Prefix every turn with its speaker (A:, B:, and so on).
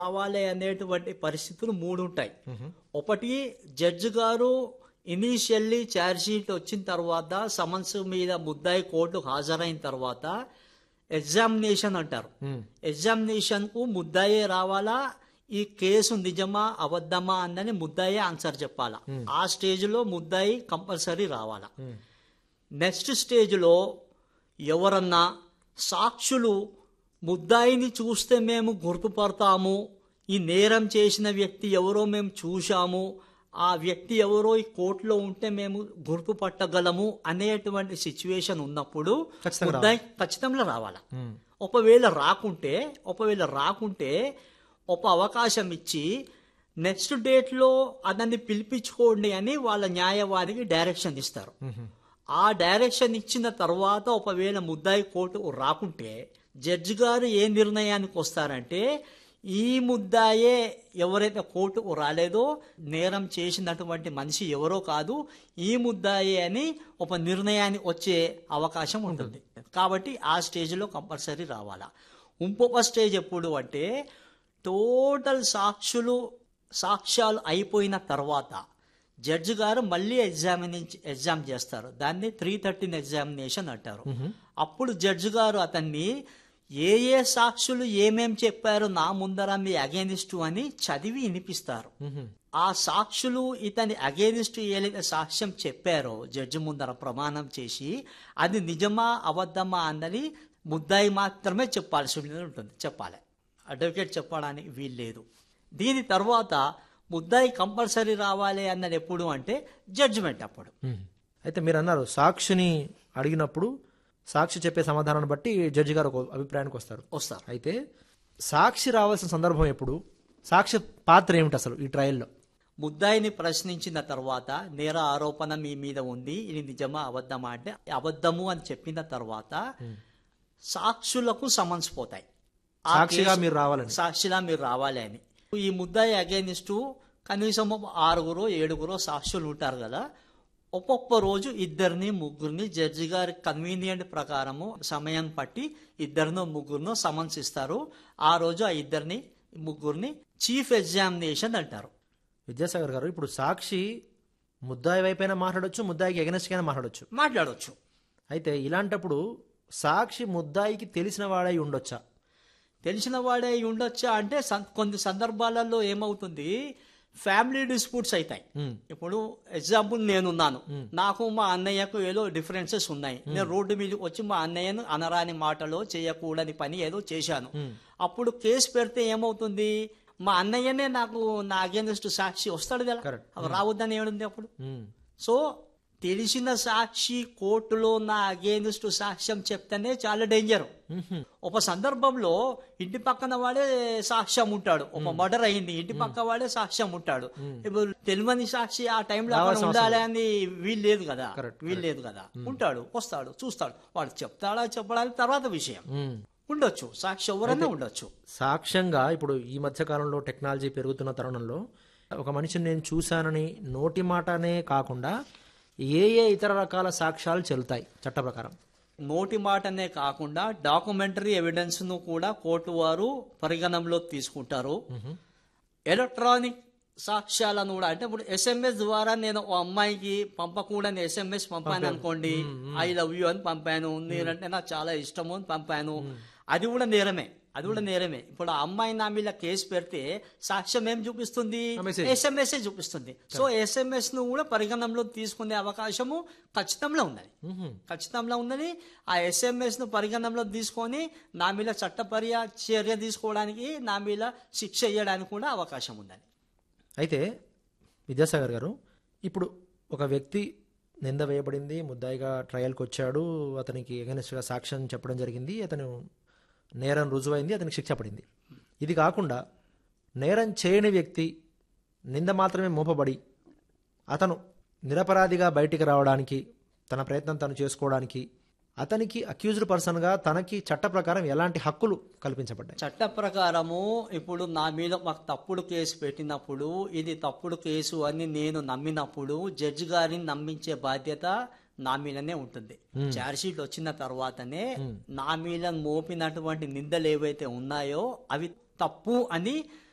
A: కావాలి అనేటువంటి పరిస్థితులు మూడు ఉంటాయి ఒకటి జడ్జి గారు ఇనీషియల్లీ ఛార్జ్ షీట్ వచ్చిన తర్వాత సమన్స్ మీద ముద్దాయి కోర్టుకు హాజరైన తర్వాత ఎగ్జామినేషన్ అంటారు ఎగ్జామినేషన్ కు ముద్దాయే రావాలా ఈ కేసు నిజమా అబద్ధమా అందని ముద్దాయే ఆన్సర్ చెప్పాలా ఆ స్టేజ్ లో ముద్దాయి కంపల్సరీ రావాలా నెక్స్ట్ స్టేజ్లో ఎవరన్నా సాక్షులు ముద్దాయిని చూస్తే మేము గుర్తుపడతాము ఈ నేరం చేసిన వ్యక్తి ఎవరో మేము చూశాము ఆ వ్యక్తి ఎవరో ఈ కోర్టులో ఉంటే మేము గుర్తుపట్టగలము అనేటువంటి సిచ్యువేషన్ ఉన్నప్పుడు
B: ఖచ్చితంగా
A: ముద్దాయి ఖచ్చితంగా రావాలా ఒకవేళ రాకుంటే ఒకవేళ రాకుంటే ఒక అవకాశం ఇచ్చి నెక్స్ట్ డేట్లో అతన్ని పిలిపించుకోండి అని వాళ్ళ న్యాయవాదికి డైరెక్షన్ ఇస్తారు ఆ డైరెక్షన్ ఇచ్చిన తర్వాత ఒకవేళ ముద్దాయి కోర్టు రాకుంటే జడ్జి గారు ఏ నిర్ణయానికి వస్తారంటే ఈ ముద్దాయే ఎవరైతే కోర్టుకు రాలేదో నేరం చేసినటువంటి మనిషి ఎవరో కాదు ఈ ముద్దాయే అని ఒక నిర్ణయానికి వచ్చే అవకాశం ఉంటుంది కాబట్టి ఆ స్టేజ్లో కంపల్సరీ రావాలా ఇంకొక స్టేజ్ ఎప్పుడు అంటే టోటల్ సాక్షులు సాక్ష్యాలు అయిపోయిన తర్వాత జడ్జి గారు మళ్ళీ ఎగ్జామినేషన్ ఎగ్జామ్ చేస్తారు దాన్ని త్రీ థర్టీన్ ఎగ్జామినేషన్ అంటారు అప్పుడు జడ్జి గారు అతన్ని ఏ ఏ సాక్షులు ఏమేం చెప్పారు నా ముందర మీ అగేనిస్ట్ అని చదివి వినిపిస్తారు ఆ సాక్షులు ఇతని అగేనిస్ట్ ఏదైతే సాక్ష్యం చెప్పారో జడ్జి ముందర ప్రమాణం చేసి అది నిజమా అబద్ధమా అన్నది ముద్దాయి మాత్రమే చెప్పాల్సి ఉంటుంది చెప్పాలి అడ్వకేట్ చెప్పడానికి వీల్లేదు దీని తర్వాత ముద్దాయి కంపల్సరీ రావాలి అన్నది ఎప్పుడు అంటే జడ్జిమెంట్ అప్పుడు
B: అయితే మీరు అన్నారు సాక్షిని అడిగినప్పుడు సాక్షి చెప్పే సమాధానాన్ని బట్టి జడ్జి గారు ఒక అభిప్రాయానికి వస్తారు
A: వస్తారు
B: అయితే సాక్షి రావాల్సిన సందర్భం ఎప్పుడు సాక్షి పాత్ర ఏమిటి అసలు ఈ ట్రయల్లో
A: ముద్దాయిని ప్రశ్నించిన తర్వాత నేర ఆరోపణ మీ మీద ఉంది ఇది నిజమా అబద్ధమా అంటే అబద్ధము అని చెప్పిన తర్వాత సాక్షులకు సమన్స్ పోతాయి ఆ
B: సాక్షిగా
A: కేసు-
B: మీరు రావాలని
A: సాక్షిలా మీరు రావాలి అని ఈ ముద్దాయి అగేనిస్ట్ కనీసం ఒక ఆరుగురో ఏడుగురో సాక్షులు ఉంటారు కదా ఒక్కొక్క రోజు ఇద్దరిని ముగ్గురిని జడ్జి గారి కన్వీనియంట్ ప్రకారము సమయం పట్టి ఇద్దరినో ముగ్గురినో సమన్స్ ఇస్తారు ఆ రోజు ఆ ఇద్దరిని ముగ్గురిని చీఫ్ ఎగ్జామినేషన్ అంటారు
B: విద్యాసాగర్ గారు ఇప్పుడు సాక్షి ముద్దాయి వైపైనా మాట్లాడొచ్చు ముద్దాయికి ఎగనెస్ట్గా మాట్లాడొచ్చు
A: మాట్లాడవచ్చు
B: అయితే ఇలాంటప్పుడు సాక్షి ముద్దాయికి తెలిసిన వాడై ఉండొచ్చా
A: తెలిసిన వాడే అయి ఉండొచ్చా అంటే సం- కొన్ని సందర్భాలలో ఏమవుతుంది ఫ్యామిలీ డిస్ప్యూట్స్ అవుతాయి
B: ఉమ్,
A: ఇప్పుడు ఎగ్జాంపుల్ నేనున్నాను నాకు మా అన్నయ్యకు ఏదో డిఫరెన్సెస్ ఉన్నాయి నేను రోడ్డు మీద వచ్చి మా అన్నయ్యను అనరాని మాటలో చేయకూడని పని ఏదో చేశాను అప్పుడు కేసు పెడితే ఏమవుతుంది మా అన్నయ్యనే నాకు నా అగేన్స్ట్ సాక్షి వస్తాడు కదా
B: Correct.
A: అవి రావద్దని ఏముంది అప్పుడు
B: ఉమ్,
A: సో తెలిసిన సాక్షి కోర్టులో నా అగేన్స్ట్ సాక్ష్యం చెప్తేనే చాలా డేంజర్
B: ఉహుం,
A: ఒక సందర్భంలో ఇంటి పక్కన వాడే సాక్ష్యం ఉంటాడు ఒక మర్డర్ అయింది ఇంటి పక్క వాడే సాక్ష్యం ఉంటాడు ఇప్పుడు తెలియని సాక్షి ఆ టైంలో అక్కడ
B: రావాల్సిన
A: ఉండాలి అని వీలు లేదు కదా
B: Correct,
A: వీలు లేదు కదా ఉంటాడు వస్తాడు చూస్తాడు వాడు చెప్తాడా చెప్పడానికి తర్వాత విషయం
B: ఉమ్.
A: ఉండొచ్చు సాక్షి ఎవరన్నా ఉండొచ్చు
B: సాక్ష్యంగా ఇప్పుడు ఈ మధ్య కాలంలో టెక్నాలజీ పెరుగుతున్న తరుణంలో ఒక మనిషిని నేను చూశానని నోటి మాటనే కాకుండా ఏ ఏ ఇతర రకాల సాక్ష్యాలు చెల్లుతాయి చట్ట ప్రకారం
A: నోటి మాటనే కాకుండా డాక్యుమెంటరీ ఎవిడెన్స్ ను కూడా కోర్టు వారు పరిగణనలో తీసుకుంటారు ఎలక్ట్రానిక్ సాక్ష్యాలను కూడా అంటే ఇప్పుడు ఎస్ఎంఎస్ ద్వారా నేను ఓ అమ్మాయికి పంపకూడని ఎస్ఎంఎస్ పంపాను అనుకోండి ఐ లవ్ యూ అని పంపాను నేనంటే నాకు చాలా ఇష్టము అని పంపాను అది కూడా నేరమే అది కూడా నేరమే ఇప్పుడు ఆ అమ్మాయి నా మీద కేసు పెడితే సాక్ష్యం ఏం చూపిస్తుంది
B: ఆ message.
A: ఎస్ఎంఎస్ చూపిస్తుంది సో ఎస్ఎంఎస్ ను కూడా పరిగణనలో తీసుకునే అవకాశము ఖచ్చితంగా ఉన్నది
B: ఉహుం,
A: ఖచ్చితంగా ఉన్నది ఆ ఎస్ఎంఎస్ ను పరిగణనలో తీసుకొని నా మీద చట్టపర్య చర్య తీసుకోవడానికి నా మీద శిక్ష వేయడానికి కూడా అవకాశం ఉన్నది
B: అయితే విద్యాసాగర్ గారు ఇప్పుడు ఒక వ్యక్తి నింద వేయబడింది ముద్దాయిగా ట్రయల్కి వచ్చాడు అతనికి ఎగనెస్ట్గా సాక్ష్యం చెప్పడం జరిగింది అతను నేరం రుజువైంది అతనికి శిక్ష పడింది ఇది కాకుండా నేరం చేయని వ్యక్తి నింద మాత్రమే మోపబడి అతను నిరపరాధిగా బయటికి రావడానికి తన ప్రయత్నం తను చేసుకోవడానికి అతనికి అక్యూజ్డ్ పర్సన్గా తనకి చట్ట ప్రకారం ఎలాంటి హక్కులు కల్పించబడ్డాయి
A: చట్ట ప్రకారము ఇప్పుడు నా మీద మాకు తప్పుడు కేసు పెట్టినప్పుడు ఇది తప్పుడు కేసు అని నేను నమ్మినప్పుడు జడ్జి గారిని నమ్మించే బాధ్యత నా మీదనే ఉంటుంది ఛార్జ్షీట్ వచ్చిన తర్వాతనే నా మీద మోపినటువంటి నిందలు ఏవైతే ఉన్నాయో అవి తప్పు అని